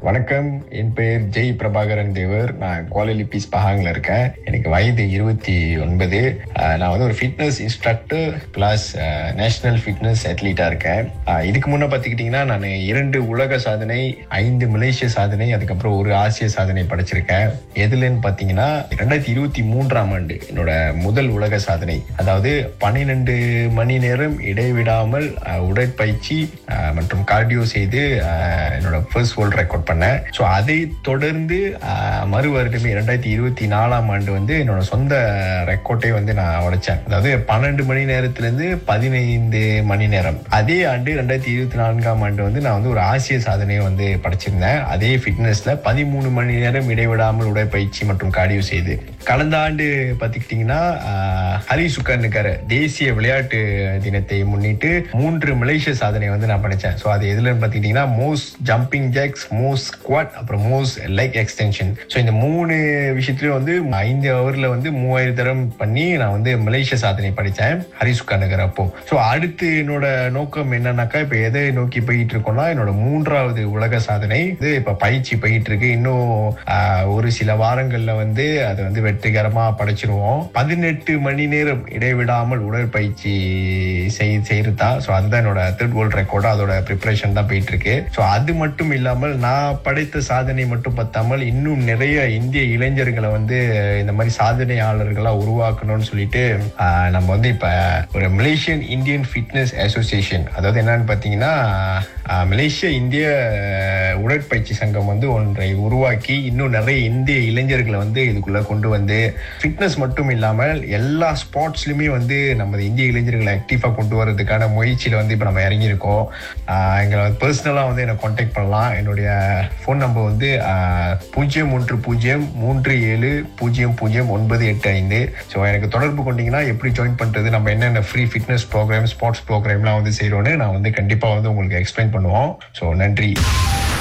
வணக்கம் என் பெயர் ஜெய் பிரபாகரன் தேவர் நான் குவாலிலிபிஸ் பஹாங்ல இருக்கேன் எனக்கு வயது இருபத்தி ஒன்பது அஹ், நான் வந்து ஒரு fitness instructor plus national fitness அத்லீட்டா இருக்கேன் அஹ், இதுக்கு முன்ன பாத்துக்கிட்டீங்கன்னா நான் இரண்டு உலக சாதனை ஐந்து மலேசிய சாதனை அதுக்கப்புறம் ஒரு ஆசிய சாதனை படைச்சிருக்கேன் எதுலன்னு பாத்தீங்கன்னா ரெண்டாயிரத்தி இருபத்தி மூன்றாம் ஆண்டு என்னோட முதல் உலக சாதனை அதாவது பன்னிரெண்டு மணி நேரம் இடைவிடாமல் அஹ், உடற்பயிற்சி அஹ், மற்றும் கார்டியோ செய்து அஹ், என்னோட ஃபர்ஸ்ட் வேர்ல்ட் ரெக்கார்ட் பண்ணேன் ஸோ அதை தொடர்ந்து அஹ், மறு வருடமே இரண்டாயிரத்தி இருபத்தி நாலாம் ஆண்டு வந்து என்னோட சொந்த ரெக்கார்டை வந்து நான் உடைச்சேன் அதாவது பன்னெண்டு மணி நேரத்துல இருந்து பதினைந்து மணி நேரம் அதே ஆண்டு ரெண்டாயிரத்தி இருபத்தி நான்காம் ஆண்டு வந்து நான் வந்து ஒரு ஆசிய சாதனையை வந்து படைச்சிருந்தேன் அதே ஃபிட்னஸ்ல பதிமூணு மணி நேரம் இடைவிடாமல் உடற்பயிற்சி மற்றும் கார்டியோ செய்து கடந்த ஆண்டு பார்த்துக்கிட்டிங்கன்னா ஆஹ், ஹரி சுக்கர்னுக்கார தேசிய விளையாட்டு தினத்தை முன்னிட்டு மூன்று மலேசிய சாதனை வந்து நான் படித்தேன் ஸோ அது எதுலன்னு பார்த்துக்கிட்டிங்கன்னா most jumping jacks most squat அப்புறம் மோஸ்ட் லெக் எக்ஸ்டென்ஷன் ஸோ இந்த மூணு விஷயத்துலயும் வந்து ஐந்து ஹவர்ல வந்து மூவாயிரம் தரம் பண்ணி நான் வந்து மலேசிய சாதனை படித்தேன் ஹரி சுக்கர்னுக்கார அப்போ ஸோ அடுத்து என்னோட நோக்கம் என்னன்னாக்கா இப்போ எதை நோக்கி போயிட்டு இருக்கோம்னா என்னோட மூன்றாவது உலக சாதனை இது இப்போ பயிற்சி போயிட்டு இருக்கு இன்னும் ஆஹ், ஒரு சில வாரங்கள்ல வந்து அதை வந்து வெற்றிகரமா படைச்சிருவோம் பதினெட்டு மணி நேரம் இடைவிடாமல் உடற்பயிற்சி செய் செய்யறது தான் ஸோ அதுதான் என்னோட தேர்ட் வேர்ல்ட் ரெக்கார்டு அதோட ப்ரிப்பரேஷன் தான் போயிட்டு இருக்கு ஸோ அது மட்டும் இல்லாமல் நான் படைத்த சாதனை மட்டும் பத்தாமல் இன்னும் நிறைய இந்திய இளைஞர்களை வந்து இந்த மாதிரி சாதனையாளர்களா உருவாக்கணும்னு சொல்லிட்டு ஆஹ், நம்ம வந்து இப்ப ஒரு மலேசியன் இந்தியன் ஃபிட்னஸ் அசோசியேஷன் அதாவது என்னன்னு பாத்தீங்கன்னா ஆஹ், மலேசிய இந்திய ஆஹ், உடற்பயிற்சி சங்கம் வந்து ஒன்றை உருவாக்கி இன்னும் நிறைய இந்திய இளைஞர்களை வந்து இதுக்குள்ள கொண்டு வந்து ஃபிட்னஸ் மட்டும் இல்லாமல் எல்லா ஸ்போர்ட்ஸ்லயுமே வந்து நம்ம இந்திய இளைஞர்களை ஆக்டிவா கொண்டு வரதுக்கான முயற்சியில வந்து இப்ப நம்ம இறங்கியிருக்கோம் ஆஹ், எங்களை பர்சனலா வந்து என்னை காண்டாக்ட் பண்ணலாம் என்னுடைய ஃபோன் நம்பர் வந்து ஆஹ், பூஜ்ஜியம் ஒன்று பூஜ்ஜியம் மூன்று ஏழு பூஜ்ஜியம் பூஜ்ஜியம் ஒன்பது எட்டு ஐந்து ஸோ எனக்கு தொடர்பு கொண்டீங்கன்னா எப்படி ஜாயின் பண்றது நம்ம என்னென்ன ஃப்ரீ ஃபிட்னஸ் ப்ரோக்ராம் ஸ்போர்ட்ஸ் ப்ரோக்ராம்லாம் வந்து செய்யறோம்னு நான் வந்து கண்டிப்பா வந்து உங்களுக்கு எக்ஸ்பிளைன் பண்ணுவோம் ஸோ நன்றி